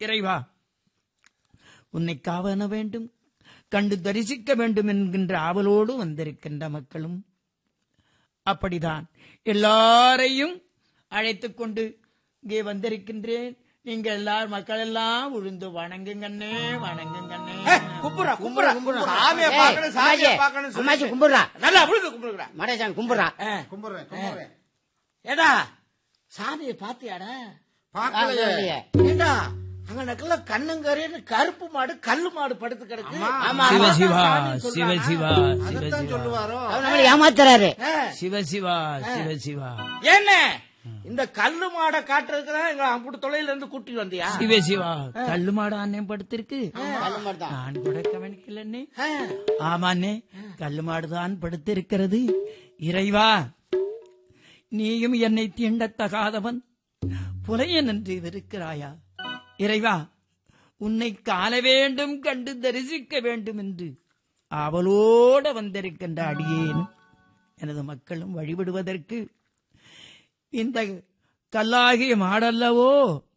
இறைவா உன்னை காவன வேண்டும் கண்டு தரிசிக்க வேண்டும் என்கின்ற ஆவலோடு வந்திருக்கின்ற மக்களும் அப்படிதான் எல்லாரையும் அழைத்துக் கொண்டு இங்கே வந்திருக்கின்றேன் நீங்க எல்லாரும் மக்கள் எல்லாம் விழுந்து வணங்குங்கண்ணே வணங்குங்கண்ணே கும்புறா கும்புறா கும்புறா சாமியை ஏய், பார்க்கணும் சாமியை அம்மாச்சி, பார்க்கணும் அம்மாச்சி கும்பிடுறா நல்லா விழுந்து கும்பிடுறா மடேசாமி கும்பிடுறா கும்பிடுறேன் கும்பிடுறேன் ஏடா சாமியை பாத்தியாடா பார்க்கலையே ஏண்டா அங்க நக்கல கண்ணுங்கரேன்னு கருப்பு மாடு கல்லு மாடு படுத்து கிடக்கு ஆமா சிவ ஆமா. சிவா சாமின்னு சிவ சொல்றானா? சிவா சிவ அதைத்தான் சிவா சொல்லுவாரோ அவர் நம்மளை ஏமாத்துறாரு ஆ, சிவ சிவா சிவ சிவா என்ன இந்த கல்லு மாடை காட்டுறதுக்கு தான் எங்க அம்புட்டு தொலைல இருந்து கூட்டி வந்தியா சிவ சிவா கல்லு மாடு அண்ணே படுத்திருக்கு கல்லு மாடுதான். நான் கூட கவனிக்கலன்னே ஆ, ஆமாண்ணே கல்லு மாடுதான் படுத்திருக்கிறது இறைவா நீயும் என்னை தீண்டத்தகாதவன் புலையன் என்று இருக்கிறாயா இறைவா உன்னை காண வேண்டும் கண்டு தரிசிக்க வேண்டும் என்று அவளோட வந்திருக்கின்ற அடியேனும் எனது மக்களும் வழிபடுவதற்கு இந்த கல்லாகிய மாடல்லவோ